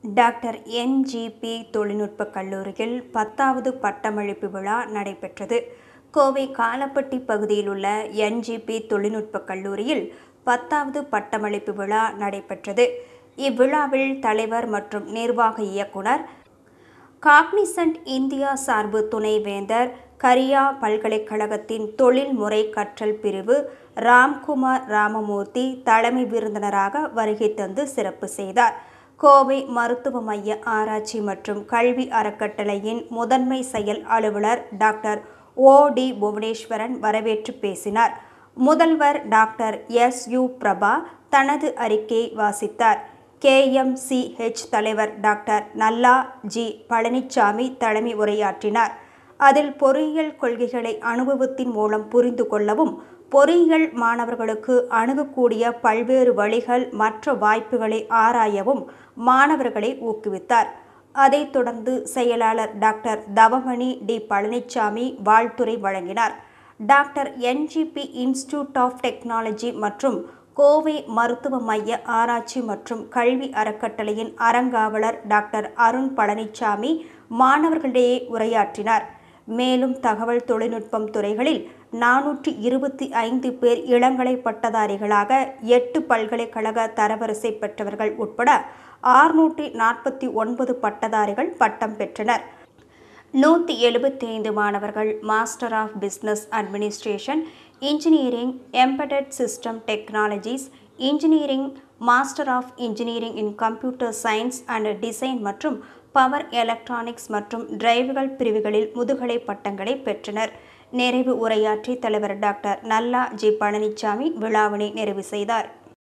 doctor NGP தொழில்நுட்ப கல்லூரியில் பத்தாவது பட்டமளிப்பு விழா நடைபெற்றது கோவை காலப்பட்டி பகுதியில் உள்ள என்ஜிபி தொழில்நுட்ப கல்லூரியில் பத்தாவது பட்டமளிப்பு விழா நடைபெற்றது இவ்விழாவில் தலைவர் மற்றும் நிர்வாக இயக்குனர் காக்னிசன்ட் இந்தியா சார்பு துணைவேந்தர் கரியா பல்கலைக்கழகத்தின் தொழில்முறை கற்றல் பிரிவு ராம்குமார் ராமமூர்த்தி தலைமை விருந்தினராக வருகை தந்து சிறப்பு செய்தார் கோவை மருத்துவ மைய ஆராய்ச்சி மற்றும் கல்வி அறக்கட்டளையின் முதன்மை செயல் அலுவலர் டாக்டர் ஓ டி புவனேஸ்வரன் வரவேற்று பேசினார் முதல்வர் டாக்டர் எஸ் யு பிரபா தனது அறிக்கையை வாசித்தார் கேஎம்சிஹெச் தலைவர் டாக்டர் நல்லா ஜி பழனிசாமி தலைமை உரையாற்றினார் அதில் பொறியியல் கொள்கைகளை அனுபவத்தின் மூலம் புரிந்து கொள்ளவும் பொறியியல் மாணவர்களுக்கு அணுகக்கூடிய பல்வேறு வழிகள் மற்ற வாய்ப்புகளை ஆராயவும் மாணவர்களை ஊக்குவித்தார் அதைத் தொடர்ந்து செயலாளர் டாக்டர் தவமணி டி பழனிசாமி வாழ்த்துரை வழங்கினார் doctor NGP institute of technology மற்றும் கோவை மருத்துவ மைய ஆராய்ச்சி மற்றும் கல்வி அறக்கட்டளையின் அறங்காவலர் டாக்டர் அருண் பழனிசாமி மாணவர்களிடையே உரையாற்றினார் மேலும் தகவல் தொழில்நுட்பம் துறைகளில் நானூற்றி இருபத்தி ஐந்து பேர் இளங்கலை பட்டதாரிகளாக எட்டு பல்கலைக்கழக தரவரிசை பெற்றவர்கள் உட்பட ஆறுநூற்றி நாற்பத்தி ஒன்பது பட்டதாரிகள் பட்டம் பெற்றனர் நூற்றி எழுபத்தி ஐந்து மாணவர்கள் master of business administration engineering embedded system technologies engineering master of engineering in computer science and design மற்றும் பவர் எலக்ட்ரானிக்ஸ் மற்றும் டிரைவுகள் பிரிவுகளில் முதுகலை பட்டங்களை பெற்றனர் நிறைவு உரையாற்றி தலைவர் டாக்டர் நல்லா ஜி பழனிசாமி விழாவினை நிறைவு செய்தார்